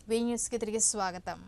we న్యూస్కి తిరిగి స్వాగతం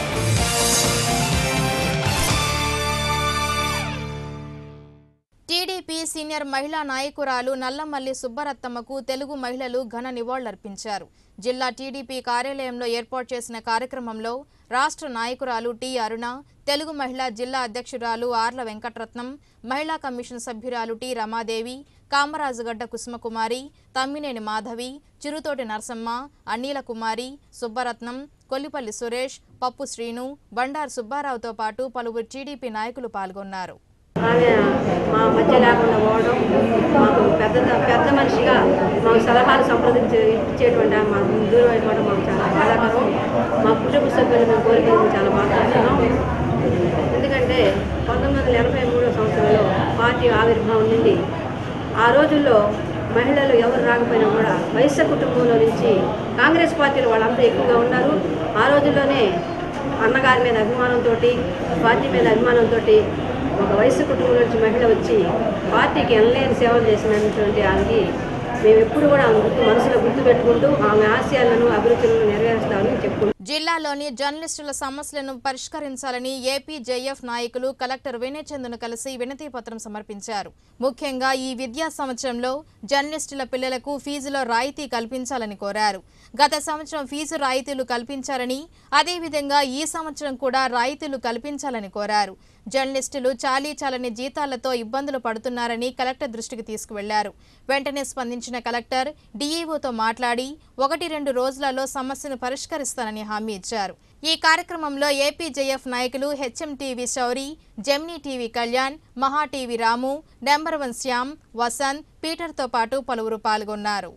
టీడీపీ సీనియర్ మహిళా నాయకురాలు నల్లమల్లి సుబ్బరత్తమ్మకు తెలుగు మహిళలు ఘన నివాళులర్పించారు జిల్లా టీడీపీ కార్యాలయంలో ఏర్పాటు చేసిన కార్యక్రమంలో రాష్ట్ర నాయకురాలు టి అరుణ తెలుగు మహిళా జిల్లా అధ్యక్షురాలు ఆర్ల వెంకటరత్నం మహిళా కమిషన్ సభ్యురాలు టి రమాదేవి కామరాజుగడ్డ కుసుమకుమారి తమ్మినేని మాధవి చిరుతోటి నరసమ్మ అన్నీల కుమారి సుబ్బరత్నం కొల్లిపల్లి సురేష్ పప్పు శ్రీను బండారు సుబ్బారావుతో పాటు పలువురు టీడీపీ నాయకులు పాల్గొన్నారు ఆమె మా మధ్య లేకుండా పోవడం మాకు పెద్ద పెద్ద మనిషిగా మాకు సలహాలు సంప్రదించి ఇచ్చేటువంటి ఆమె మాకు దూరం అయిపోవడం మాకు చాలా బాధాకరం మా కుటుంబ సభ్యులు మేము కోరిక చాలా బాధపడుతున్నాం ఎందుకంటే పంతొమ్మిది వందల ఎనభై మూడో సంవత్సరంలో పార్టీ ఆవిర్భావం నుండి ఆ రోజుల్లో మహిళలు ఎవరు రాకపోయినా కూడా వైశ్య కుటుంబంలో నుంచి కాంగ్రెస్ పార్టీలో వాళ్ళంతా ఎక్కువగా ఉన్నారు ఆ రోజుల్లోనే అన్నగారి మీద అభిమానంతో పార్టీ మీద అభిమానంతో ఒక వయసు కుటుంబం నుంచి మహిళ వచ్చి పార్టీకి ఎనలేని సేవలు చేసినటువంటి ఆమెకి మేము ఎప్పుడు కూడా ఆమె గుర్తు మనసులో గుర్తు పెట్టుకుంటూ ఆమె ఆశయాలను అభిరుచులను నెరవేరుస్తామని చెప్పుకుంటాం జిల్లాలోని జర్నలిస్టుల సమస్యలను పరిష్కరించాలని ఏపీ జేఎఫ్ నాయకులు కలెక్టర్ వినయ్ చంద్ను కలిసి వినతి పత్రం సమర్పించారు ముఖ్యంగా ఈ విద్యా సంవత్సరంలో జర్నలిస్టుల పిల్లలకు ఫీజులో రాయితీ కల్పించాలని కోరారు గత సంవత్సరం ఫీజు రాయితీలు కల్పించారని అదేవిధంగా ఈ సంవత్సరం కూడా రాయితీలు కల్పించాలని కోరారు జర్నలిస్టులు చాలీ చాలని జీతాలతో ఇబ్బందులు పడుతున్నారని కలెక్టర్ దృష్టికి తీసుకువెళ్లారు వెంటనే స్పందించిన కలెక్టర్ డీఈఓతో మాట్లాడి ఒకటి రెండు రోజులలో సమస్యను పరిష్కరిస్తానని హామీ ఇచ్చారు ఈ కార్యక్రమంలో ఏపీ జేఎఫ్ నాయకులు HM TV Shouri Gemini TV Kalyan Maha TV Ramu number one Shyam Vasanth పీటర్తో పాటు పలువురు పాల్గొన్నారు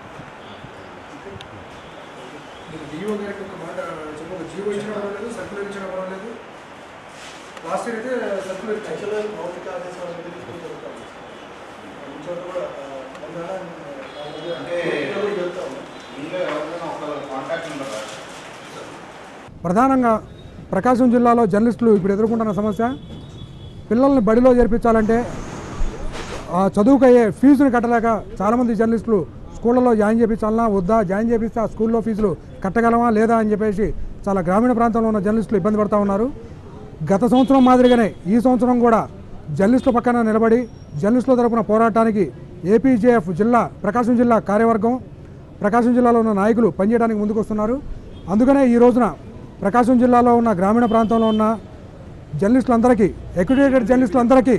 మీరు డిఓ గారికి ఒక మాట చెప్పండి జీవో ఇచ్చిన పర్వాలేదు సర్కులర్ ఇచ్చిన పర్వాలేదు లాస్ట్ ఇయర్ అయితే సర్కులర్ యాక్చువల్గా మౌలిక ఆదేశాలు అనేది తీసుకుని జరుగుతాం ఈ చోట కూడా అంటే వెళ్తాం ఇంకా ఎవరికైనా ఒక కాంటాక్ట్ ఉండదా ప్రధానంగా ప్రకాశం జిల్లాలో జర్నలిస్టులు ఇప్పుడు ఎదుర్కొంటున్న సమస్య పిల్లల్ని బడిలో చేర్పించాలంటే ఆ చదువుకు అయ్యే ఫీజుని కట్టలేక చాలామంది జర్నలిస్టులు స్కూళ్ళలో జాయిన్ చేయించాలన్నా వద్దా జాయిన్ చేపిస్తే ఆ స్కూల్లో ఫీజులు కట్టగలమా లేదా అని చెప్పేసి చాలా గ్రామీణ ప్రాంతంలో ఉన్న జర్నలిస్టులు ఇబ్బంది పడతా ఉన్నారు గత సంవత్సరం మాదిరిగానే ఈ సంవత్సరం కూడా జర్నలిస్టుల పక్కన నిలబడి జర్నలిస్టుల తరపున పోరాటానికి ఏపీజేఎఫ్ జిల్లా ప్రకాశం జిల్లా కార్యవర్గం ప్రకాశం జిల్లాలో ఉన్న నాయకులు పనిచేయడానికి ముందుకు వస్తున్నారు అందుకనే ఈ రోజున ప్రకాశం జిల్లాలో ఉన్న గ్రామీణ ప్రాంతంలో ఉన్న జర్నలిస్టులందరికీ ఎక్యుడేటెడ్ జర్నలిస్టులందరికీ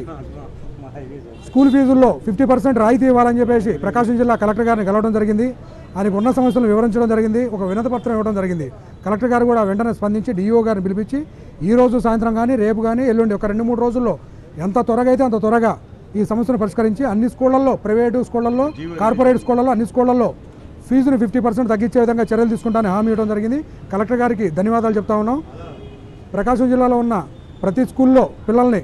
స్కూల్ ఫీజుల్లో ఫిఫ్టీ పర్సెంట్ రాయితీ ఇవ్వాలని చెప్పేసి ప్రకాశం జిల్లా కలెక్టర్ గారిని కలవడం జరిగింది ఆయనకు ఉన్న సమస్యలను వివరించడం జరిగింది ఒక వినతి పత్రం ఇవ్వడం జరిగింది కలెక్టర్ గారు కూడా వెంటనే స్పందించి డిఈఓ గారిని పిలిపించి ఈ రోజు సాయంత్రం కానీ రేపు కానీ ఎల్లుండి ఒక రెండు మూడు రోజుల్లో ఎంత త్వరగా అయితే అంత త్వరగా ఈ సమస్యను పరిష్కరించి అన్ని స్కూళ్ళల్లో ప్రైవేటు స్కూళ్ళల్లో కార్పొరేట్ స్కూళ్ళల్లో అన్ని స్కూళ్ళల్లో ఫీజును ఫిఫ్టీ పర్సెంట్ తగ్గించే విధంగా చర్యలు తీసుకుంటానని హామీ ఇవ్వడం జరిగింది కలెక్టర్ గారికి ధన్యవాదాలు చెప్తా ఉన్నాం ప్రకాశం జిల్లాలో ఉన్న ప్రతి స్కూల్లో పిల్లల్ని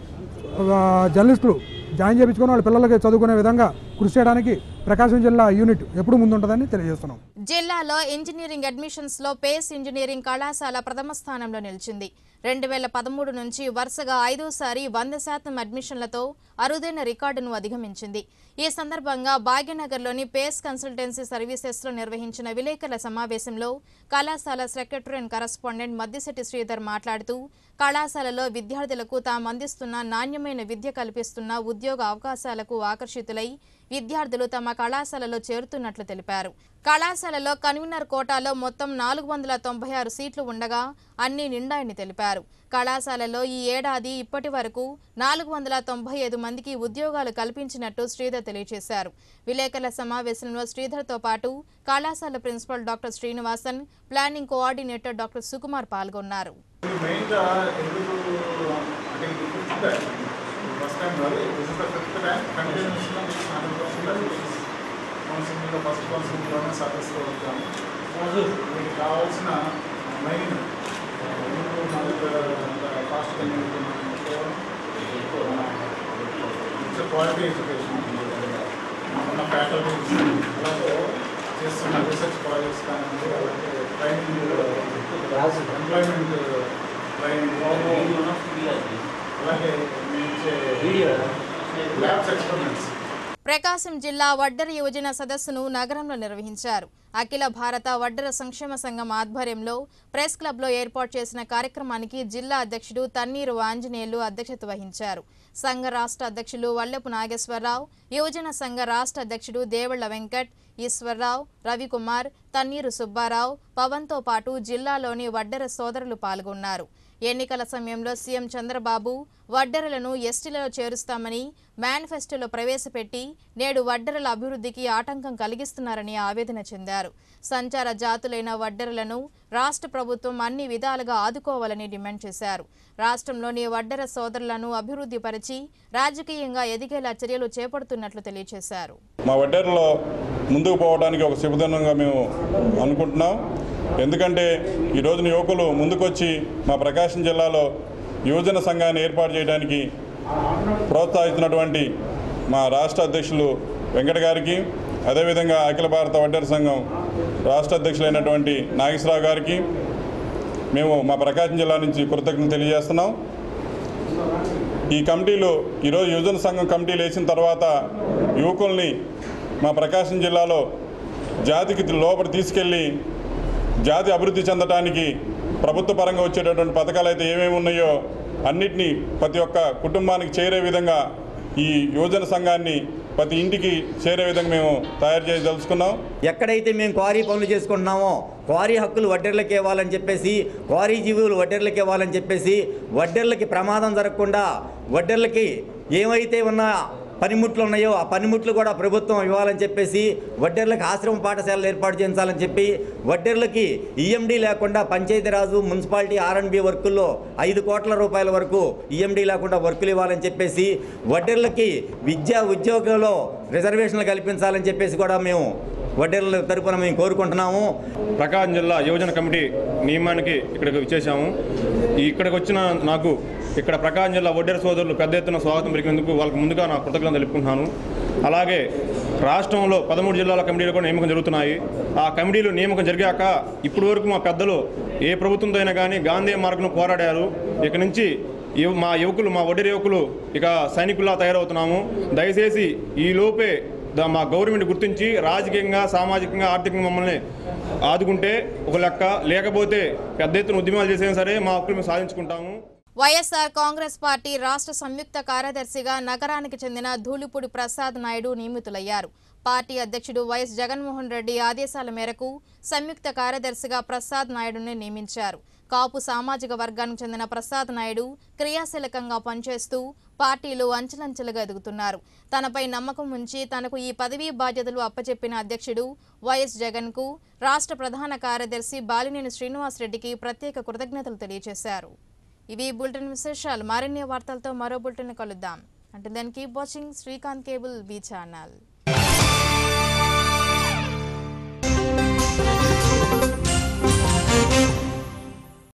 ఆ, జర్నలిస్టులు జాయిన్ చేయించుకొని వాళ్ళ పిల్లలకి చదువుకునే విధంగా కృషి చేయడానికి ప్రకాశం జిల్లా యూనిట్ ఎప్పుడు ముందుంటుందని తెలియజేస్తున్నాం జిల్లాలో ఇంజనీరింగ్ అడ్మిషన్స్ లో పేస్ ఇంజనీరింగ్ కళాశాల ప్రథమ స్థానంలో నిలిచింది రెండు వేల పదమూడు నుంచి వరుసగా ఐదోసారి వంద శాతం అడ్మిషన్లతో అరుదైన రికార్డును అధిగమించింది ఈ సందర్భంగా భాగ్యనగర్లోని పేస్ కన్సల్టెన్సీ సర్వీసెస్లో నిర్వహించిన విలేకరుల సమావేశంలో కళాశాల secretary and correspondent Maddisetti Sridhar మాట్లాడుతూ కళాశాలలో విద్యార్థులకు తాము అందిస్తున్న నాణ్యమైన విద్య కల్పిస్తున్న ఉద్యోగ అవకాశాలకు ఆకర్షితులై విద్యార్థులు తమ కళాశాలలో చేరుతున్నట్లు తెలిపారు కళాశాలలో కన్వీనర్ కోటాలో మొత్తం నాలుగు వందల తొంభై ఆరు సీట్లు ఉండగా అన్ని నిండాయని తెలిపారు కళాశాలలో ఈ ఏడాది ఇప్పటి వరకు నాలుగు వందల తొంభై ఐదు మందికి ఉద్యోగాలు కల్పించినట్టు శ్రీధర్ తెలియజేశారు విలేకరుల సమావేశంలో శ్రీధర్తో పాటు కళాశాల principal doctor Srinivasan planning coordinator doctor Sukumar పాల్గొన్నారు మెయిన్గా ఎందుకు అంటే ఇది ఫిఫ్త్ బ్యాచ్ ఫస్ట్ టైం కాదు this is the fifth batch కంటిన్యూస్గా మీకు హండ్రెడ్ కౌన్సిలింగ్లో ఫస్ట్ కౌన్సిలింగ్లోనే సర్వీస్లో వచ్చాము మీకు కావాల్సిన మెయిన్ ఫాస్ట్గా ఇట్స్ క్వాలిటీ ఎడ్యుకేషన్ ఉన్న ఫ్యాకల్టీస్ అలాగే చేస్తున్న రీసెర్చ్ ప్రాజెక్ట్స్ కానివ్వండి అలాగే ట్రైనింగ్ ఎంప్లాయ్మెంట్ ట్రైనింగ్ అలాగే మీ ఇచ్చే ల్యాబ్స్ ఎక్స్పెరిమెంట్స్ ప్రకాశం జిల్లా వడ్డర యువజన సదస్సును నగరంలో నిర్వహించారు అఖిల భారత వడ్డర సంక్షేమ సంఘం ఆధ్వర్యంలో ప్రెస్ క్లబ్లో ఏర్పాటు చేసిన కార్యక్రమానికి జిల్లా అధ్యక్షుడు తన్నీరు ఆంజనేయులు అధ్యక్షత వహించారు సంఘ రాష్ట్ర అధ్యక్షులు వల్లపు నాగేశ్వరరావు యువజన సంఘ రాష్ట్ర అధ్యక్షుడు దేవళ్ల వెంకట్ ఈశ్వరరావు రవికుమార్ తన్నీరు సుబ్బారావు పవన్తో పాటు జిల్లాలోని వడ్డర సోదరులు పాల్గొన్నారు ఎన్నికల సమయంలో సీఎం చంద్రబాబు వడ్డరలను ఎస్టీలలో చేరుస్తామని మేనిఫెస్టోలో ప్రవేశపెట్టి నేడు వడ్డరల అభివృద్ధికి ఆటంకం కలిగిస్తున్నారని ఆవేదన చెందారు సంచార జాతులైన వడ్డరలను రాష్ట్ర ప్రభుత్వం అన్ని విధాలుగా ఆదుకోవాలని డిమాండ్ చేశారు రాష్ట్రంలోని వడ్డర సోదరులను అభివృద్ధి పరిచి రాజకీయంగా ఎదిగేలా చర్యలు చేపడుతున్నట్లు తెలియజేశారు మా వడ్డేరులో ముందుకు పోవడానికి ఒక శుభదినంగా మేము అనుకుంటున్నాం ఎందుకంటే ఈ రోజున యువకులు ముందుకొచ్చి మా ప్రకాశం జిల్లాలో యువజన సంఘాన్ని ఏర్పాటు చేయడానికి ప్రోత్సహిస్తున్నటువంటి మా రాష్ట్ర అధ్యక్షులు వెంకట గారికి అదేవిధంగా అఖిల భారత వడ్డేర సంఘం రాష్ట్ర అధ్యక్షులైనటువంటి నాగేశ్వరరావు గారికి మేము మా ప్రకాశం జిల్లా నుంచి కృతజ్ఞతలు తెలియజేస్తున్నాం ఈ కమిటీలు ఈరోజు యువజన సంఘం కమిటీలు వేసిన తర్వాత యువకుల్ని మా ప్రకాశం జిల్లాలో జాతికి లోపల తీసుకెళ్ళి జాతి అభివృద్ధి చెందడానికి ప్రభుత్వ పరంగా వచ్చేటటువంటి పథకాలు అయితే ఏమేమి ఉన్నాయో అన్నిటినీ ప్రతి ఒక్క కుటుంబానికి చేరే విధంగా ఈ యువజన సంఘాన్ని ప్రతి ఇంటికి చేరే విధంగా మేము తయారు చేయదలుచుకున్నాం ఎక్కడైతే మేము క్వారీ పనులు చేసుకుంటున్నామో క్వారీ హక్కులు వడ్డెర్లకు ఇవ్వాలని చెప్పేసి క్వారీ జీవులు వడ్డెర్లకు ఇవ్వాలని చెప్పేసి వడ్డెర్లకి ప్రమాదం జరగకుండా వడ్డెర్లకి ఏమైతే ఉన్న పనిముట్లు ఉన్నాయో ఆ పనిముట్లు కూడా ప్రభుత్వం ఇవ్వాలని చెప్పేసి వడ్డెర్లకు ఆశ్రమ పాఠశాలలు ఏర్పాటు చేయించాలని చెప్పి వడ్డెర్లకి ఈఎండి లేకుండా పంచాయతీరాజు మున్సిపాలిటీ ఆర్ఎండ్బి వర్కుల్లో ఐదు కోట్ల రూపాయల వరకు ఈఎండి లేకుండా వర్కులు ఇవ్వాలని చెప్పేసి వడ్డెర్లకి విద్యా ఉద్యోగంలో రిజర్వేషన్లు కల్పించాలని చెప్పేసి కూడా మేము వడ్డెర్ల తరపున మేము కోరుకుంటున్నాము ప్రకాశం జిల్లా యువజన కమిటీ నియమానికి ఇక్కడికి వచ్చేసాము ఇక్కడికి వచ్చిన నాకు ఇక్కడ ప్రకాశం జిల్లా ఒడ్డెర సోదరులు పెద్ద ఎత్తున స్వాగతం పలికినందుకు వాళ్ళకి ముందుగా నా కృతజ్ఞతలు తెలుపుకుంటున్నాను అలాగే రాష్ట్రంలో పదమూడు జిల్లాల కమిటీలు కూడా నియామకం జరుగుతున్నాయి ఆ కమిటీలు నియామకం జరిగాక ఇప్పటి వరకు మా పెద్దలు ఏ ప్రభుత్వంతో అయినా కానీ గాంధీ మార్గం పోరాడారు ఇక నుంచి యువ మా యువకులు మా ఒడ్డెర యువకులు ఇక సైనికుల్లా తయారవుతున్నాము దయచేసి ఈ లోపే దా- మా గవర్నమెంట్ గుర్తించి రాజకీయంగా సామాజికంగా ఆర్థికంగా మమ్మల్ని ఆదుకుంటే ఒక లెక్క లేకపోతే పెద్ద ఎత్తున ఉద్యమాలు చేసినా సరే మా హక్కులు మేము సాధించుకుంటాము వైఎస్ఆర్ కాంగ్రెస్ పార్టీ రాష్ట్ర సంయుక్త కార్యదర్శిగా నగరానికి చెందిన ధూళిపూడి ప్రసాద్ నాయుడు నియమితులయ్యారు పార్టీ అధ్యక్షుడు వైఎస్ జగన్మోహన్ రెడ్డి ఆదేశాల మేరకు సంయుక్త కార్యదర్శిగా ప్రసాద్ నాయుడుని నియమించారు కాపు సామాజిక వర్గానికి చెందిన ప్రసాద్ నాయుడు క్రియాశీలకంగా పనిచేస్తూ పార్టీలో అంచెలంచెలుగా ఎదుగుతున్నారు తనపై నమ్మకం ఉంచి తనకు ఈ పదవీ బాధ్యతలు అప్పచెప్పిన అధ్యక్షుడు వైఎస్ జగన్కు రాష్ట్ర ప్రధాన కార్యదర్శి బాలినేని శ్రీనివాసరెడ్డికి ప్రత్యేక కృతజ్ఞతలు తెలియజేశారు ఇవి బులెటిన్ విశేషాలు మరిన్ని వార్తలతో మరో బులెటిన్ కలుద్దాం అంటే దానికి watching Srikanth cable B channel